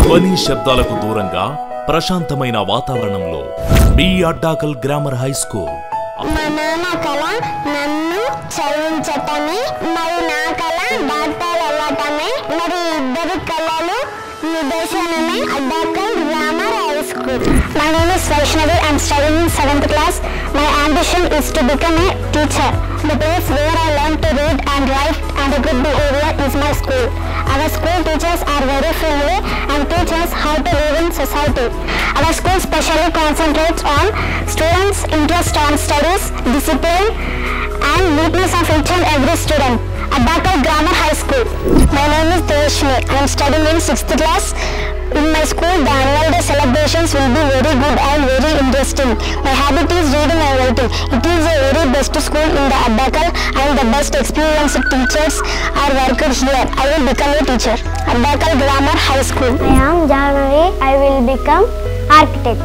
ధ్వని శబ్దాలకు దూరంగా ప్రశాంతమైన వాతావరణంలో మీ అడ్డాకల్ గ్రామర్ హై స్కూల్ మా నాన్న కళ నన్ను చదివించటమే మరి నా కళ డాక్టర్ అవ్వటమే మరి ఇద్దరి కళలు నిదర్శనమే Addakal grammar high school my name is Vaishnavi I am studying in seventh class my ambition is to become a teacher. The place where I learn to read and write and a good behavior is my school. Our school teachers are very friendly and teach us how to live in society. Our school specially concentrates on students' interest on studies, discipline, and neatness of each and every student. Abakal Grammar High School. My name is Devashni. I am studying in 6th class. In my school, the annual day celebrations will be very good and very interesting. My habit is reading and writing. It is a very best school in the Abakal and the best experienced teachers are worked here. I will become a teacher. Abakal Grammar High School. I am Janvi. I will become architect.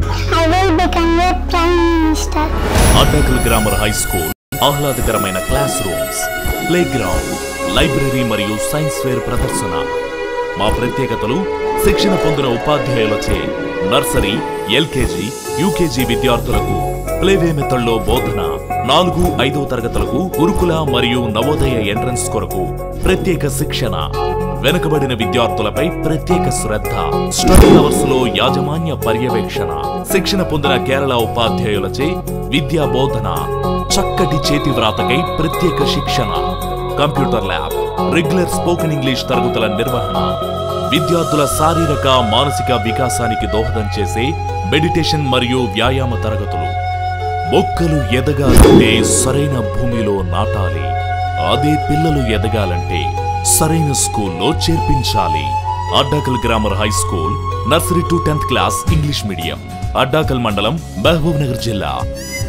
I will become a prime minister. Addakal grammar high school ఆహ్లాదకరమైన classrooms playground library మరియు science fair ప్రదర్శన మా ప్రత్యేకతలు శిక్షణ పొందిన ఉపాధ్యాయులచే nursery LKG UKG విద్యార్థులకు ప్లేవే మెథడ్లో బోధన నాలుగు ఐదో తరగతులకు గురుకుల మరియు నవోదయ ఎంట్రన్స్ కొరకు ప్రత్యేక శిక్షణ వెనుకబడిన విద్యార్థులపై ప్రత్యేక శ్రద్ధ స్టడీ అవర్స్ లో యాజమాన్య పర్యవేక్షణ శిక్షణ పొందిన కేరళ ఉపాధ్యాయులచే విద్యా బోధన చక్కటి చేతి వ్రాతకై ప్రత్యేక శిక్షణ computer lab regular spoken English తరగతుల నిర్వహణ విద్యార్థుల శారీరక మానసిక వికాసానికి దోహదం చేసే మెడిటేషన్ మరియు వ్యాయామ తరగతులు మొక్కలు ఎదగాలంటే సరైన భూమిలో నాటాలి అదే పిల్లలు ఎదగాలంటే సరైన స్కూల్లో చేర్పించాలి Addakal grammar high school nursery to tenth class English medium Addakal మండలం మహబూబ్ నగర్ జిల్లా